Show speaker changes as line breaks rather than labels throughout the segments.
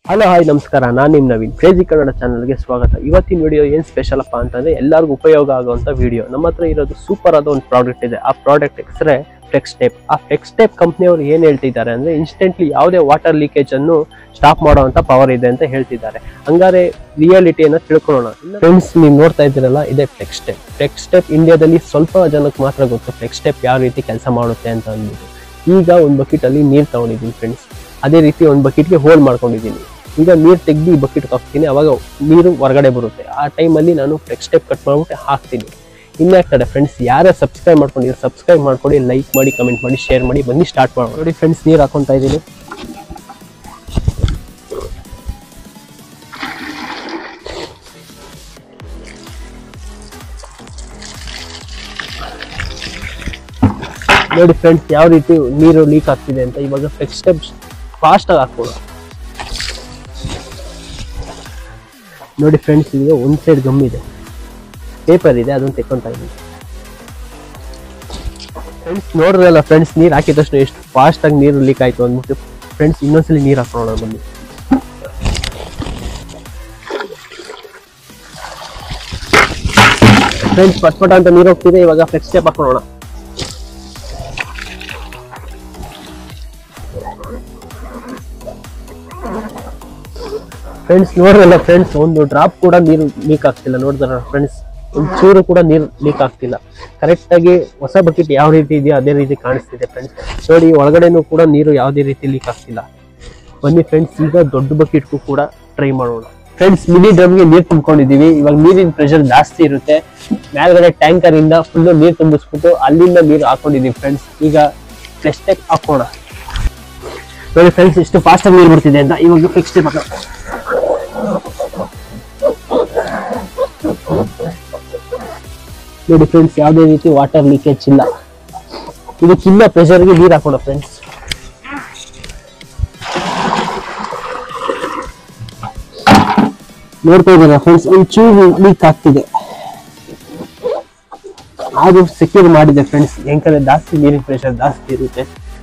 hello hi ನಮಸ್ಕಾರ ನಾನು ನಿಮ್ಮ ನವೀನ್ ಕ್ರೇಜಿ ಕನ್ನಡ ಚಾನಲ್ಗೆ ಸ್ವಾಗತ ಇವತ್ತಿನ ವಿಡಿಯೋ ಏನು ಸ್ಪೆಷಲ್ ಅಪ್ಪ ಅಂತಂದ್ರೆ ಎಲ್ಲರಿಗೂ ಉಪಯೋಗ ಆಗುವಂತ ವಿಡಿಯೋ ನಮ್ಮ ಹತ್ರ ಇರೋದು ಸೂಪರ್ ಆದ ಒಂದು ಪ್ರಾಡಕ್ಟ್ ಇದೆ ಆ ಪ್ರಾಡಕ್ಟ್ ಹೆಸರೇ ಫ್ಲೆಕ್ಸ್ ಟೇಪ್ ಆ ಫ್ಲೆಕ್ಸ್ ಟೇಪ್ ಕಂಪ್ನಿಯವರು ಏನು ಹೇಳ್ತಿದ್ದಾರೆ ಅಂದ್ರೆ ಇನ್ಸ್ಟೆಂಟ್ಲಿ ಯಾವುದೇ ವಾಟರ್ ಲೀಕೇಜ್ ಅನ್ನು ಸ್ಟಾಪ್ ಮಾಡುವಂತ ಪವರ್ ಇದೆ ಅಂತ ಹೇಳ್ತಿದ್ದಾರೆ ಹಂಗಾರೆ ರಿಯಾಲಿಟಿಯನ್ನು ತಿಳ್ಕೊಳ್ಳೋಣ ಫ್ರೆಂಡ್ಸ್ ನೀವು ನೋಡ್ತಾ ಇದ್ದೀರಲ್ಲ ಇದೇ ಫ್ಲೆಕ್ಸ್ ಟೇಪ್ ಫ್ಲೆಕ್ಸ್ ಟೇಪ್ ಇಂಡಿಯಾದಲ್ಲಿ ಸ್ವಲ್ಪ ಜನಕ್ಕೆ ಮಾತ್ರ ಗೊತ್ತು ಫ್ಲೆಕ್ಸ್ ಟೇಪ್ ಯಾವ ರೀತಿ ಕೆಲಸ ಮಾಡುತ್ತೆ ಅಂತ ಅಂದ್ಬಿಟ್ಟು ಈಗ ಒಂದು ಬಕೆಟ್ ಅಲ್ಲಿ ನೀರು ತಗೊಂಡಿದ್ದೀನಿ ಫ್ರೆಂಡ್ಸ್ ಅದೇ ರೀತಿ ಒಂದು ಬಕೆಟ್ಗೆ ಹೋಲ್ ಮಾಡ್ಕೊಂಡಿದ್ದೀನಿ ಈಗ ನೀರು ತೆಗ್ದು ಈ ಬಕೆಟ್ ಹಾಕ್ತೀನಿ ಅವಾಗ ನೀರು ಹೊರಗಡೆ ಬರುತ್ತೆ ಆ ಟೈಮಲ್ಲಿ ನಾನು ಫ್ಲೆಕ್ಸ್ ಟೇಪ್ ಕಟ್ ಮಾಡ್ಬಿಟ್ಟು ಹಾಕ್ತೀನಿ ಇನ್ಯಾಕ್ತದೆ ಫ್ರೆಂಡ್ಸ್ ಯಾರೇ ಸಬ್ಸ್ಕ್ರೈಬ್ ಮಾಡ್ಕೊಂಡಿರೋ ಸಬ್ಸ್ಕ್ರೈಬ್ ಮಾಡ್ಕೊಡಿ ಲೈಕ್ ಮಾಡಿ ಕಮೆಂಟ್ ಮಾಡಿ ಶೇರ್ ಮಾಡಿ ಬನ್ನಿ ಸ್ಟಾರ್ಟ್ ಮಾಡೋಣ ನೋಡಿ ಫ್ರೆಂಡ್ಸ್ ನೀರು ಹಾಕೊಂತ ಇದ್ದೀನಿ ನೋಡಿ ಫ್ರೆಂಡ್ಸ್ ಯಾವ ರೀತಿ ನೀರು ಲೀಕ್ ಆಗ್ತಿದೆ ಅಂತ ಇವಾಗ ಫ್ಲೆಕ್ಸ್ ಟೇಪ್ ಫಾಸ್ಟ್ ಆಗಿ ಹಾಕೋಣ ನೋಡಿ ಫ್ರೆಂಡ್ಸ್ ಈಗ ಒಂದ್ ಸೈಡ್ ಗಮ್ ಇದೆ ಪೇಪರ್ ಇದೆ ಅದನ್ನ ತೆಕ್ಕೊಂತ ಇದ್ದೀನಿ ಫ್ರೆಂಡ್ಸ್ ನೋಡ್ರಲ್ಲ ಫ್ರೆಂಡ್ಸ್ ನೀರು ಹಾಕಿದ ತಕ್ಷಣ ಎಷ್ಟು ಫಾಸ್ಟ್ ಆಗಿ ನೀರು ಲೀಕ್ ಆಯ್ತು ಅಂದ್ಬಿಟ್ಟು ಫ್ರೆಂಡ್ಸ್ ಇನ್ನೊಂದ್ಸಲಿ ನೀರು ಹಾಕೋಣ ಬನ್ನಿ ಫ್ರೆಂಡ್ಸ್ ಪಟ್ ಪಟ ಅಂತ ನೀರು ಹೋಗ್ತಿದೆ ಇವಾಗ ಫ್ಲೆಕ್ಸ್ ಟೇಪ್ ಹಾಕೋಣ ಫ್ರೆಂಡ್ಸ್ ನೋಡ್ರಲ್ಲ ಫ್ರೆಂಡ್ಸ್ ಒಂದು ಡ್ರಾಪ್ ಕೂಡ ನೀರು ಲೀಕ್ ಆಗ್ತಿಲ್ಲ ನೋಡಿದ್ರ ಫ್ರೆಂಡ್ಸ್ ಒಂದು ಚೂರು ಕೂಡ ನೀರು ಲೀಕ್ ಆಗ್ತಿಲ್ಲ ಕರೆಕ್ಟ್ ಆಗಿ ಹೊಸ ಬಕೆಟ್ ಯಾವ ರೀತಿ ಇದೆಯೋ ಅದೇ ರೀತಿ ಕಾಣಿಸ್ತಿದೆ ಫ್ರೆಂಡ್ಸ್ ನೋಡಿ ಒಳಗಡೆನೂ ಕೂಡ ನೀರು ಯಾವುದೇ ರೀತಿ ಲೀಕ್ ಆಗ್ತಿಲ್ಲ ಬನ್ನಿ ಫ್ರೆಂಡ್ಸ್ ಈಗ ದೊಡ್ಡ ಬಕೆಟ್ಗೂ ಕೂಡ ಟ್ರೈ ಮಾಡೋಣ ಫ್ರೆಂಡ್ಸ್ ಮಿನಿ ಡ್ರಮ್ಗೆ ನೀರು ತುಂಬ್ಕೊಂಡಿದೀವಿ ಇವಾಗ ನೀರಿನ ಪ್ರೆಷರ್ ಜಾಸ್ತಿ ಇರುತ್ತೆ ಮೇಲ್ಗಡೆ ಟ್ಯಾಂಕರ್ ಇಂದ ಫುಲ್ ನೀರು ತುಂಬಿಸ್ಬಿಟ್ಟು ಅಲ್ಲಿಂದ ನೀರು ಹಾಕೊಂಡಿದೀವಿ ಫ್ರೆಂಡ್ಸ್ ಈಗ ಫ್ಲೆಶ್ ಟೆಕ್ ಹಾಕೋಣ ನೋಡಿ ಫ್ರೆಂಡ್ಸ್ ಎಷ್ಟು ಫಾಸ್ಟ್ ಆಗಿ ನೀರು ಬರ್ತಿದೆ ಅಂತ ಇವಾಗ ಫ್ಲೆಕ್ಸ್ ಟೆಪ್ ಹಾಕೋಣ ನೋಡಿ ಫ್ರೆಂಡ್ಸ್ ಯಾವುದೇ ರೀತಿ ವಾಟರ್ ಲೀಕೇಜ್ ಇಲ್ಲ ಇದಕ್ಕಿನ್ನ ಪ್ರೆಷರ್ಗೆ ನೀರು ಹಾಕೋಣ ಫ್ರೆಂಡ್ಸ್ ನೋಡ್ತಾ ಇದ್ದೀರಾ ಫ್ರೆಂಡ್ಸ್ ಒಂಚೂರು ಲೀಕ್ ಆಗ್ತಿದೆ ಅದು ಸೆಕ್ಯೂರ್ ಮಾಡಿದೆ ಫ್ರೆಂಡ್ಸ್ ಯಾಕಂದ್ರೆ ಜಾಸ್ತಿ ನೀರಿನ ಪ್ರೆಷರ್ ಜಾಸ್ತಿ ಇರುತ್ತೆ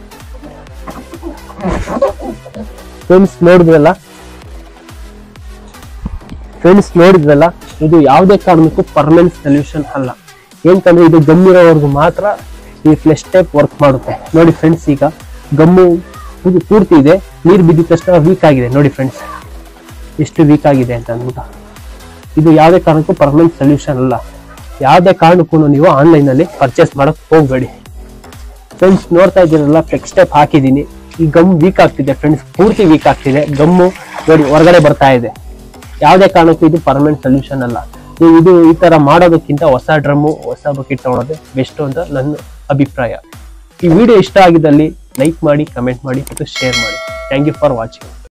ಫ್ರೆಂಡ್ಸ್ ನೋಡಿದ್ರಲ್ಲ ಫ್ರೆಂಡ್ಸ್ ನೋಡಿದ್ರಲ್ಲ ಇದು ಯಾವುದೇ ಕಾರಣಕ್ಕೂ ಪರ್ಮನೆಂಟ್ ಸೊಲ್ಯೂಷನ್ ಅಲ್ಲ ಏನಂತಂದ್ರೆ ಇದು ಗಮ್ಮಿರೋವರೆಗೂ ಮಾತ್ರ ಈ ಫ್ಲೆಶ್ ಟೈಪ್ ವರ್ಕ್ ಮಾಡುತ್ತೆ ನೋಡಿ ಫ್ರೆಂಡ್ಸ್ ಈಗ ಗಮ್ಮು ಇದು ಪೂರ್ತಿ ಇದೆ ನೀರು ಬಿದ್ದಿದ ತಕ್ಷಣ ವೀಕ್ ಆಗಿದೆ ನೋಡಿ ಫ್ರೆಂಡ್ಸ್ ಎಷ್ಟು ವೀಕ್ ಆಗಿದೆ ಅಂತ ಅಂದ್ಬಿಟ್ಟು ಇದು ಯಾವುದೇ ಕಾರಣಕ್ಕೂ ಪರ್ಮನೆಂಟ್ ಸೊಲ್ಯೂಷನ್ ಅಲ್ಲ ಯಾವುದೇ ಕಾರಣಕ್ಕೂ ನೀವು ಆನ್ಲೈನ್ ಅಲ್ಲಿ ಪರ್ಚೇಸ್ ಮಾಡಕ್ ಹೋಗ್ಬೇಡಿ ಫ್ರೆಂಡ್ಸ್ ನೋಡ್ತಾ ಇದ್ದೀರಲ್ಲ ಫ್ಲೆಕ್ಸ್ ಟೈಪ್ ಹಾಕಿದ್ದೀನಿ ಈ ಗಮ್ ವೀಕ್ ಆಗ್ತಿದೆ ಫ್ರೆಂಡ್ಸ್ ಪೂರ್ತಿ ವೀಕ್ ಆಗ್ತಿದೆ ಗಮ್ಮು ನೋಡಿ ಹೊರಗಡೆ ಬರ್ತಾ ಇದೆ ಯಾವುದೇ ಕಾರಣಕ್ಕೂ ಇದು ಪರ್ಮನೆಂಟ್ ಸೊಲ್ಯೂಷನ್ ಅಲ್ಲ ನೀವು ಇದು ಈ ತರ ಮಾಡೋದಕ್ಕಿಂತ ಹೊಸ ಡ್ರಮ್ಮು ಹೊಸ ಬಕೆಟ್ ತಗೊಳೋದೇ ಬೆಸ್ಟ್ ಅಂತ ನನ್ನ ಅಭಿಪ್ರಾಯ ಈ ವಿಡಿಯೋ ಇಷ್ಟ ಆಗಿದ್ದಲ್ಲಿ ಲೈಕ್ ಮಾಡಿ ಕಮೆಂಟ್ ಮಾಡಿ ಮತ್ತು ಶೇರ್ ಮಾಡಿ ಥ್ಯಾಂಕ್ ಯು ಫಾರ್ ವಾಚಿಂಗ್